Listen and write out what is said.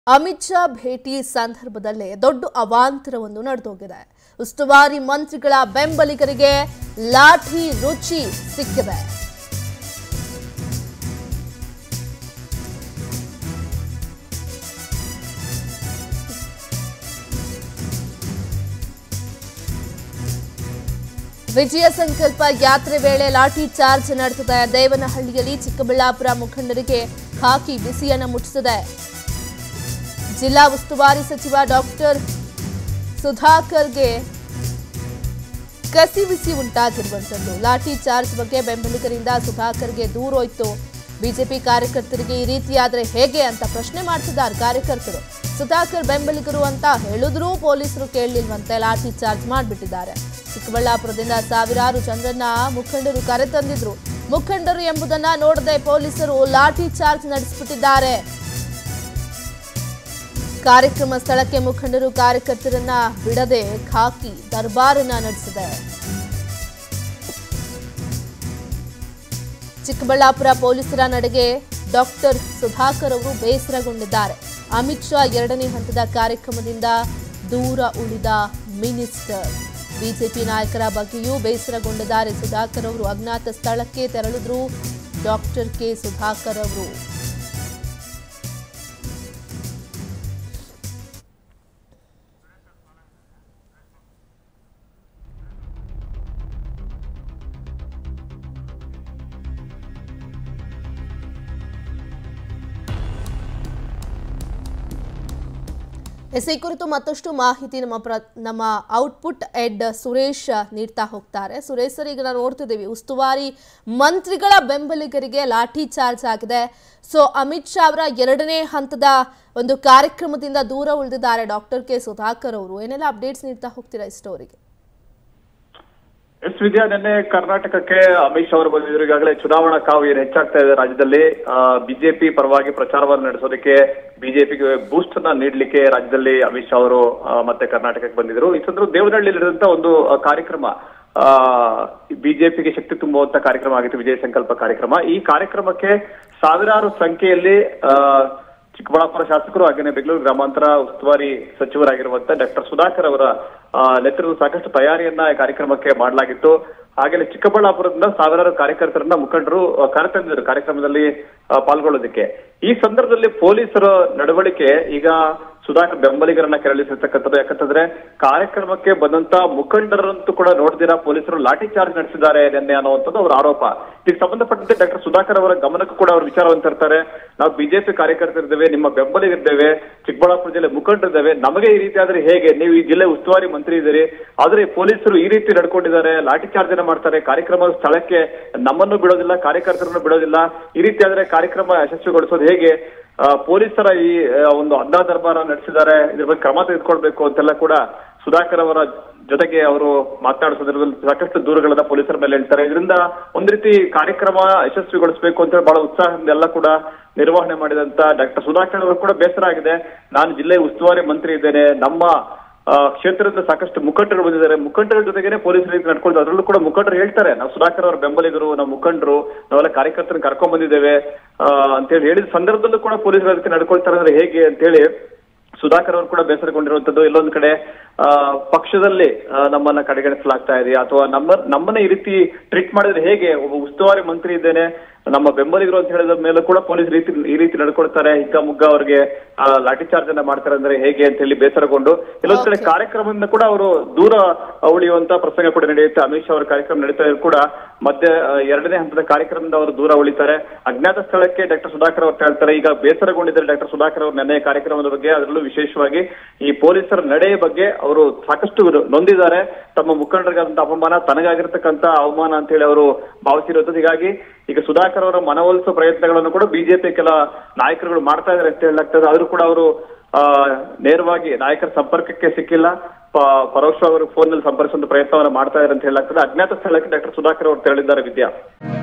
ಅಮಿತ್ ಶಾ ಭೇಟಿ ಸಂದರ್ಭದಲ್ಲೇ ದೊಡ್ಡ ಅವಾಂತರವೊಂದು ನಡೆದೋಗಿದೆ ಉಸ್ತುವಾರಿ ಮಂತ್ರಿಗಳ ಬೆಂಬಲಿಗರಿಗೆ ಲಾಠಿ ರುಚಿ ಸಿಕ್ಕಿದೆ ವಿಜಯ ಸಂಕಲ್ಪ ಯಾತ್ರೆ ವೇಳೆ ಲಾಠಿ ಚಾರ್ಜ್ ನಡೆಸಿದೆ ದೇವನಹಳ್ಳಿಯಲ್ಲಿ ಚಿಕ್ಕಬಳ್ಳಾಪುರ ಮುಖಂಡರಿಗೆ ಖಾಕಿ ಬಿಸಿಯನ್ನು ಮುಟ್ಟಿಸಿದೆ ಜಿಲ್ಲಾ ಉಸ್ತುವಾರಿ ಸಚಿವ ಡಾಕ್ಟರ್ ಸುಧಾಕರ್ಗೆ ಕಸಿವಿಸಿ ಉಂಟಾಗಿರುವಂತದ್ದು ಲಾಠಿ ಚಾರ್ಜ್ ಬಗ್ಗೆ ಬೆಂಬಲಿಗರಿಂದ ಸುಧಾಕರ್ಗೆ ದೂರೋಯ್ತು ಬಿಜೆಪಿ ಕಾರ್ಯಕರ್ತರಿಗೆ ಈ ರೀತಿಯಾದ್ರೆ ಹೇಗೆ ಅಂತ ಪ್ರಶ್ನೆ ಮಾಡ್ತಿದ್ದಾರೆ ಕಾರ್ಯಕರ್ತರು ಸುಧಾಕರ್ ಬೆಂಬಲಿಗರು ಅಂತ ಹೇಳಿದ್ರೂ ಪೊಲೀಸರು ಕೇಳಲಿಲ್ವಂತೆ ಲಾಠಿ ಚಾರ್ಜ್ ಮಾಡಿಬಿಟ್ಟಿದ್ದಾರೆ ಚಿಕ್ಕಬಳ್ಳಾಪುರದಿಂದ ಸಾವಿರಾರು ಜನರನ್ನ ಮುಖಂಡರು ಕರೆತಂದಿದ್ರು ಮುಖಂಡರು ಎಂಬುದನ್ನ ನೋಡದೆ ಪೊಲೀಸರು ಲಾಠಿ ಚಾರ್ಜ್ ನಡೆಸಿಬಿಟ್ಟಿದ್ದಾರೆ ಕಾರ್ಯಕ್ರಮ ಸ್ಥಳಕ್ಕೆ ಮುಖಂಡರು ಕಾರ್ಯಕರ್ತರನ್ನ ಬಿಡದೆ ಖಾಕಿ ದರ್ಬಾರನ್ನ ನಡೆಸಿದೆ ಚಿಕ್ಕಬಳ್ಳಾಪುರ ಪೊಲೀಸರ ನಡೆಗೆ ಡಾಕ್ಟರ್ ಸುಧಾಕರ್ ಅವರು ಬೇಸರಗೊಂಡಿದ್ದಾರೆ ಅಮಿತ್ ಶಾ ಎರಡನೇ ಹಂತದ ಕಾರ್ಯಕ್ರಮದಿಂದ ದೂರ ಉಳಿದ ಮಿನಿಸ್ಟರ್ ಬಿಜೆಪಿ ನಾಯಕರ ಬಗ್ಗೆಯೂ ಬೇಸರಗೊಂಡಿದ್ದಾರೆ ಸುಧಾಕರ್ ಅವರು ಅಜ್ಞಾತ ಸ್ಥಳಕ್ಕೆ ತೆರಳಿದ್ರು ಡಾಕ್ಟರ್ ಕೆ ಸುಧಾಕರ್ ಅವರು ಎಸ್ ಈ ಕುರಿತು ಮತ್ತಷ್ಟು ಮಾಹಿತಿ ನಮ್ಮ ಪ್ರ ನಮ್ಮ ಔಟ್ಪುಟ್ ಎಡ್ ಸುರೇಶ್ ನೀಡ್ತಾ ಹೋಗ್ತಾರೆ ಸುರೇಶ್ ಸರ್ ಈಗ ನಾವು ನೋಡ್ತಿದ್ದೀವಿ ಉಸ್ತುವಾರಿ ಮಂತ್ರಿಗಳ ಬೆಂಬಲಿಗರಿಗೆ ಲಾಠಿ ಚಾರ್ಜ್ ಆಗಿದೆ ಸೊ ಅಮಿತ್ ಶಾ ಅವರ ಎರಡನೇ ಹಂತದ ಒಂದು ಕಾರ್ಯಕ್ರಮದಿಂದ ದೂರ ಉಳಿದಿದ್ದಾರೆ ಡಾಕ್ಟರ್ ಕೆ ಸುಧಾಕರ್ ಅವರು ಏನೆಲ್ಲ ಅಪ್ಡೇಟ್ಸ್ ನೀಡ್ತಾ ಹೋಗ್ತೀರಾ ಈ ಸ್ಟೋರಿಗೆ ಎಸ್ ವಿದ್ಯಾ ನಿನ್ನೆ ಕರ್ನಾಟಕಕ್ಕೆ ಅಮಿತ್ ಶಾ ಅವರು ಬಂದಿದ್ರು ಈಗಾಗಲೇ ಚುನಾವಣಾ ಕಾವು ಏನು ಹೆಚ್ಚಾಗ್ತಾ ಇದೆ ರಾಜ್ಯದಲ್ಲಿ ಬಿಜೆಪಿ ಪರವಾಗಿ ಪ್ರಚಾರವನ್ನು ನಡೆಸೋದಕ್ಕೆ ಬಿಜೆಪಿಗೆ ಬೂಸ್ಟ್ ಅನ್ನ ನೀಡಲಿಕ್ಕೆ ರಾಜ್ಯದಲ್ಲಿ ಅಮಿತ್ ಶಾ ಅವರು ಆ, ಮತ್ತೆ ಕರ್ನಾಟಕಕ್ಕೆ ಬಂದಿದ್ರು ಈ ಸಂದರ್ಭ ದೇವನಹಳ್ಳಿಯಲ್ಲಿರುವಂತ ಒಂದು ಆ, ಕಾರ್ಯಕ್ರಮ ಆ ಬಿಜೆಪಿಗೆ ಶಕ್ತಿ ತುಂಬುವಂತ ಕಾರ್ಯಕ್ರಮ ಆಗಿತ್ತು ವಿಜಯ ಸಂಕಲ್ಪ ಕಾರ್ಯಕ್ರಮ ಈ ಕಾರ್ಯಕ್ರಮಕ್ಕೆ ಸಾವಿರಾರು ಸಂಖ್ಯೆಯಲ್ಲಿ ಆ ಚಿಕ್ಕಬಳ್ಳಾಪುರ ಶಾಸಕರು ಹಾಗೆಯೇ ಬೆಂಗಳೂರು ಗ್ರಾಮಾಂತರ ಉಸ್ತುವಾರಿ ಸಚಿವರಾಗಿರುವಂತ ಡಾಕ್ಟರ್ ಸುಧಾಕರ್ ಅವರ ಆ, ನೇತೃತ್ವದ ಸಾಕಷ್ಟು ತಯಾರಿಯನ್ನ ಈ ಕಾರ್ಯಕ್ರಮಕ್ಕೆ ಮಾಡಲಾಗಿತ್ತು ಹಾಗೆಯೇ ಚಿಕ್ಕಬಳ್ಳಾಪುರದಿಂದ ಸಾವಿರಾರು ಕಾರ್ಯಕರ್ತರನ್ನ ಮುಖಂಡರು ಆ, ಕರೆತಂದಿದ್ರು ಕಾರ್ಯಕ್ರಮದಲ್ಲಿ ಆ, ಪಾಲ್ಗೊಳ್ಳೋದಕ್ಕೆ ಈ ಸಂದರ್ಭದಲ್ಲಿ ಪೊಲೀಸರ ನಡವಳಿಕೆ ಈಗ ಸುಧಾಕರ್ ಬೆಂಬಲಿಗರನ್ನ ಕೆರಳಿಸಿರ್ತಕ್ಕಂಥದ್ದು ಯಾಕಂತಂದ್ರೆ ಕಾರ್ಯಕ್ರಮಕ್ಕೆ ಬಂದಂತ ಮುಖಂಡರಂತೂ ಕೂಡ ನೋಡ್ದಿರಾ ಪೊಲೀಸರು ಲಾಠಿ ಚಾರ್ಜ್ ನಡೆಸಿದ್ದಾರೆ ನಿನ್ನೆ ಅನ್ನುವಂಥದ್ದು ಅವರ ಆರೋಪ ಇದಕ್ಕೆ ಸಂಬಂಧಪಟ್ಟಂತೆ ಡಾಕ್ಟರ್ ಸುಧಾಕರ್ ಅವರ ಗಮನಕ್ಕೂ ಕೂಡ ಅವರು ವಿಚಾರವನ್ನು ತರ್ತಾರೆ ನಾವು ಬಿಜೆಪಿ ಕಾರ್ಯಕರ್ತರಿದ್ದೇವೆ ನಿಮ್ಮ ಬೆಂಬಲಿಗರಿದ್ದೇವೆ ಚಿಕ್ಕಬಳ್ಳಾಪುರ ಜಿಲ್ಲೆ ಮುಖಂಡರಿದ್ದೇವೆ ನಮಗೆ ಈ ರೀತಿ ಆದ್ರೆ ಹೇಗೆ ನೀವು ಈ ಜಿಲ್ಲೆ ಉಸ್ತುವಾರಿ ಮಂತ್ರಿ ಇದ್ದೀರಿ ಆದ್ರೆ ಪೊಲೀಸರು ಈ ರೀತಿ ನಡ್ಕೊಂಡಿದ್ದಾರೆ ಲಾಠಿ ಚಾರ್ಜ್ ಅನ್ನ ಮಾಡ್ತಾರೆ ಕಾರ್ಯಕ್ರಮದ ಸ್ಥಳಕ್ಕೆ ನಮ್ಮನ್ನು ಬಿಡೋದಿಲ್ಲ ಕಾರ್ಯಕರ್ತರನ್ನು ಬಿಡೋದಿಲ್ಲ ಈ ರೀತಿ ಆದ್ರೆ ಕಾರ್ಯಕ್ರಮ ಯಶಸ್ವಿಗೊಳಿಸೋದು ಹೇಗೆ ಆ, ಪೊಲೀಸರ ಈ ಆ, ಒಂದು ಅಡ್ಡಾ ದರ್ಬಾರ ನಡೆಸಿದ್ದಾರೆ ಇದ್ರ ಬಗ್ಗೆ ಕ್ರಮ ತೆಗೆದುಕೊಳ್ಬೇಕು ಅಂತೆಲ್ಲ ಕೂಡ ಸುಧಾಕರ್ ಅವರ ಜೊತೆಗೆ ಅವರು ಮಾತನಾಡಿಸೋದ್ರಲ್ಲಿ ಸಾಕಷ್ಟು ದೂರುಗಳನ್ನ ಪೊಲೀಸರ ಮೇಲೆ ಹೇಳ್ತಾರೆ ಇದರಿಂದ ಒಂದ್ ರೀತಿ ಕಾರ್ಯಕ್ರಮ ಯಶಸ್ವಿಗೊಳಿಸಬೇಕು ಅಂತ ಹೇಳಿ ಬಹಳ ಉತ್ಸಾಹದಿಂದ ಎಲ್ಲ ಕೂಡ ನಿರ್ವಹಣೆ ಮಾಡಿದಂತ ಡಾಕ್ಟರ್ ಸುಧಾಕರ್ ಅವರು ಕೂಡ ಬೇಸರ ಆಗಿದೆ ನಾನು ಜಿಲ್ಲೆ ಉಸ್ತುವಾರಿ ಮಂತ್ರಿ ಇದ್ದೇನೆ ನಮ್ಮ ಆ, ಕ್ಷೇತ್ರದ ಸಾಕಷ್ಟು ಮುಖಂಡರು ಬಂದಿದ್ದಾರೆ ಮುಖಂಡರ ಜೊತೆಗೇನೆ ಪೊಲೀಸರು ರೀತಿ ನಡ್ಕೊಂಡು ಅದರಲ್ಲೂ ಕೂಡ ಮುಖಂಡರು ಹೇಳ್ತಾರೆ ನಾವು ಸುಧಾಕರ್ ಅವರ ಬೆಂಬಲಿಗರು ನಾವು ಮುಖಂಡರು ನಾವೆಲ್ಲ ಕಾರ್ಯಕರ್ತರನ್ನ ಕರ್ಕೊಂಡ್ ಬಂದಿದ್ದೇವೆ ಆ, ಅಂತೇಳಿ ಹೇಳಿದ ಸಂದರ್ಭದಲ್ಲೂ ಕೂಡ ಪೊಲೀಸರು ಅದಕ್ಕೆ ನಡ್ಕೊಳ್ತಾರೆ ಅಂದ್ರೆ ಹೇಗೆ ಅಂತೇಳಿ ಸುಧಾಕರ್ ಅವರು ಕೂಡ ಬೇಸರಗೊಂಡಿರುವಂತದ್ದು ಎಲ್ಲೊಂದ್ ಕಡೆ ಆ, ಪಕ್ಷದಲ್ಲಿ ಆ, ನಮ್ಮನ್ನ ಕಡೆಗಣಿಸಲಾಗ್ತಾ ಇದೆಯಾ ಅಥವಾ ನಮ್ಮ ನಮ್ಮನ್ನ ಈ ರೀತಿ ಟ್ರೀಟ್ ಮಾಡಿದ್ರೆ ಹೇಗೆ ಒಬ್ಬ ಉಸ್ತುವಾರಿ ಮಂತ್ರಿ ಇದ್ದೇನೆ ನಮ್ಮ ಬೆಂಬಲಿಗರು ಅಂತ ಹೇಳಿದ ಮೇಲೆ ಕೂಡ ಪೊಲೀಸ್ ರೀತಿ ಈ ರೀತಿ ನಡ್ಕೊಳ್ತಾರೆ ಹಿಗ್ಗ ಮುಗ್ಗ ಅವ್ರಿಗೆ ಆ, ಲಾಠಿ ಚಾರ್ಜ್ ಅನ್ನ ಮಾಡ್ತಾರೆ ಅಂದ್ರೆ ಹೇಗೆ ಅಂತ ಹೇಳಿ ಬೇಸರಗೊಂಡು ಎಲ್ಲೊಂದ್ ಕಡೆ Okay. ಕಾರ್ಯಕ್ರಮದಿಂದ ಕೂಡ ಅವರು ದೂರ ಉಳಿಯುವಂತ ಪ್ರಸಂಗ ಕೂಡ ನಡೆಯುತ್ತೆ ಅಮಿತ್ ಶಾ ಅವರ ಕಾರ್ಯಕ್ರಮ ನಡೀತಾ ಇದ್ರು ಕೂಡ ಮಧ್ಯ ಆ, ಎರಡನೇ ಹಂತದ ಕಾರ್ಯಕ್ರಮದಿಂದ ಅವರು ದೂರ ಉಳಿತಾರೆ ಅಜ್ಞಾತ ಸ್ಥಳಕ್ಕೆ ಡಾಕ್ಟರ್ ಸುಧಾಕರ್ ಅವರು ಹೇಳ್ತಾರೆ ಈಗ ಬೇಸರಗೊಂಡಿದ್ದಾರೆ ಡಾಕ್ಟರ್ ಸುಧಾಕರ್ ಅವರು ನೆನ್ನೆ ಕಾರ್ಯಕ್ರಮದ ಬಗ್ಗೆ ಅದರಲ್ಲೂ ವಿಶೇಷವಾಗಿ ಈ ಪೊಲೀಸರ ನಡೆಯ ಬಗ್ಗೆ ಅವರು ಸಾಕಷ್ಟು ನೊಂದಿದ್ದಾರೆ ತಮ್ಮ ಮುಖಂಡರಿಗಾದಂತ ಅಪಮಾನ ತನಗಾಗಿರ್ತಕ್ಕಂತ ಅವಮಾನ ಅಂತ ಹೇಳಿ ಅವರು ಭಾವಿಸಿರುತ್ತದೆ ಹೀಗಾಗಿ ಈಗ ಸುಧಾಕರ್ ಅವರ ಮನವೊಲಿಸುವ ಪ್ರಯತ್ನಗಳನ್ನು ಕೂಡ ಬಿಜೆಪಿ ಕೆಲ ನಾಯಕರುಗಳು ಮಾಡ್ತಾ ಇದ್ದಾರೆ ಅಂತ ಹೇಳಲಾಗ್ತದೆ ಆದ್ರೂ ಕೂಡ ಅವರು ಆ ನೇರವಾಗಿ ನಾಯಕರ ಸಂಪರ್ಕಕ್ಕೆ ಸಿಕ್ಕಿಲ್ಲ ಪ- ಪರೋಕ್ಷವಾಗಿ ಅವರು ಫೋನ್ ನಲ್ಲಿ ಸಂಪರ್ಕಿಸುವಂತ ಪ್ರಯತ್ನವನ್ನು ಮಾಡ್ತಾ ಇದ್ದಾರೆ ಅಂತ ಹೇಳಲಾಗ್ತದೆ ಅಜ್ಞಾತ ಸ್ಥಳಕ್ಕೆ ಡಾಕ್ಟರ್ ಸುಧಾಕರ್ ಅವರು ತೆರಳಿದ್ದಾರೆ ವಿದ್ಯಾ